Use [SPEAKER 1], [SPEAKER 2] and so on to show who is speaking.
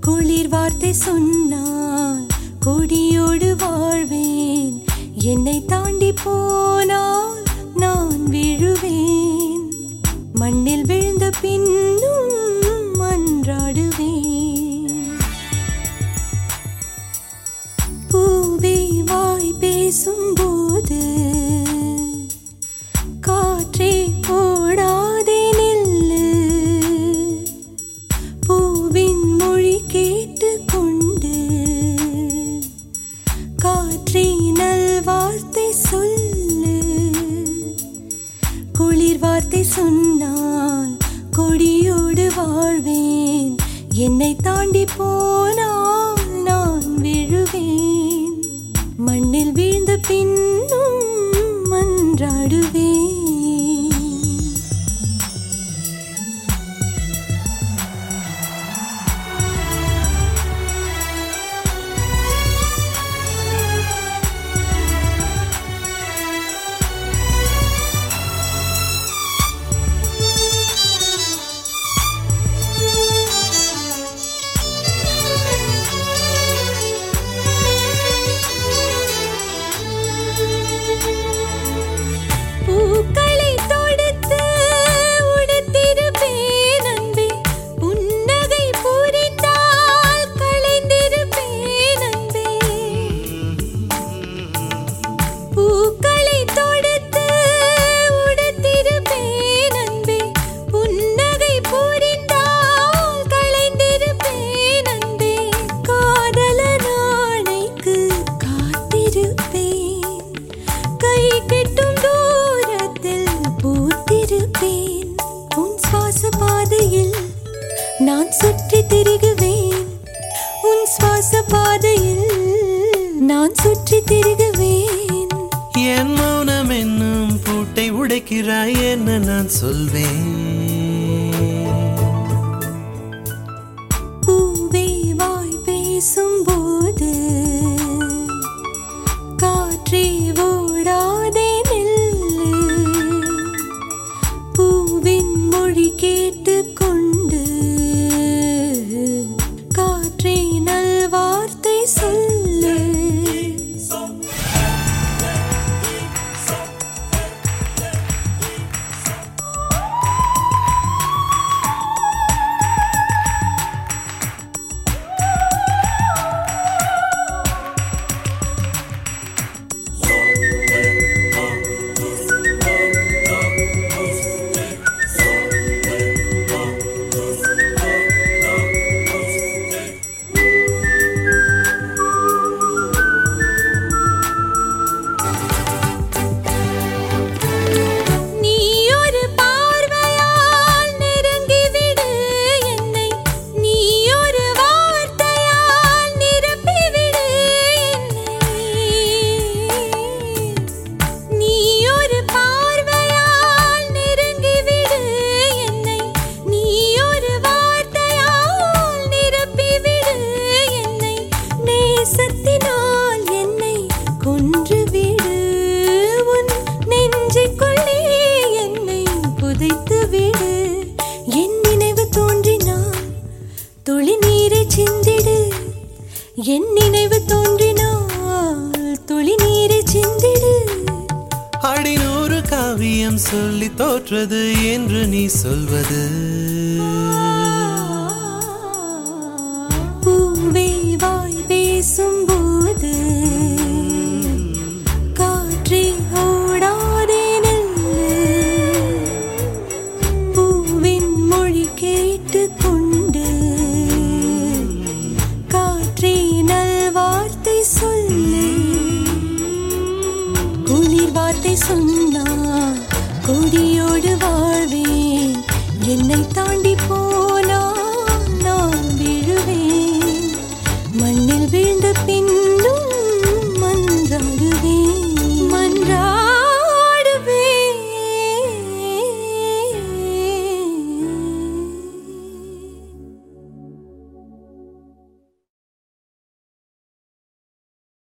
[SPEAKER 1] குளிர் வார்த்தை சொன்னால் கொடியோடு வாழ்வேன் என்னை தாண்டி போனால் நான் விழுவேன் மண்ணில் விழுந்த பின்னும் மன்றாடுவேன் பூவே வாய் பேசும்போது காற்றே ஓடாதே நில்லு பூவின் மொழி கேட்டுக்கொண்டு காற்றே நல்வார்த்தை சொல்லு குளிர் வார்த்தை சொன்னால் கொடியோடு வாழ்வேன் என்னை தாண்டி போனால் நான் விழுவேன் மண்ணில் வீழ்ந்த பின்னும் மன்றாடுவேன் பூக்களை தொடுத்து உடுத்திருப்பேன் அன்பே புன்னகை புரிந்தால் களைந்திருப்பேன் அன்பே பூக்களை தொடுத்து உடுத்திருப்பேன் அன்பே புன்னகை புரிந்தால் களைந்திருப்பேன் அன்பே காதலன் ஆணைக்கு காத்திருப்பேன் கை கெட்டும் தூரத்தில் பூத்திருப்பேன் உன் சுவாச பாதையில் நான் சுற்றி திரிகுவேன் உன் சுவாச பாதையில் நான் சுற்றி திரிகுவேன்
[SPEAKER 2] என் மௌனம் என்னும் பூட்டை உடைக்கிறாய் என்ன நான் சொல்வேன்
[SPEAKER 1] பூவே வாய் பேசும்போது காற்றே ஓடாதே நில்லு பூவின் மொழி கேட்டுக்கொண்டு காற்றே நல்வார்த்தை சொல்லு நீ ஒரு பார்வையால் நெருங்கிவிடு என்னை நீ ஒரு வார்த்தையால் நிரப்பிவிடு என்னை நீ ஒரு பார்வையால் நெருங்கிவிடு என்னை நீ ஒரு வார்த்தையால் நிரப்பிவிடு என்னை நேசத்தினால் என்னை கொன்றுவிடு உன் நெஞ்சுக்குள்ளே என்னை புதைத்து விடு என் நினைவு தோன்றினால் துளி நீரை சிந்திடு என் நினைவு தோன்றினால் துளி நீரை சிந்திடு
[SPEAKER 2] அடிநூறு காவியம் சொல்லி தோற்றது என்று நீ சொல்வது
[SPEAKER 1] பூவே வாய் பேசும்போது காற்றே ஓடாதே நில்லு பூவின் மொழி கேட்டுக்கொண்டு காற்றே நல்வார்த்தை சொல்லு குளிர் வார்த்தை சொன்னால் கொடியோடு வாழ்வேன் என்னை தாண்டி போ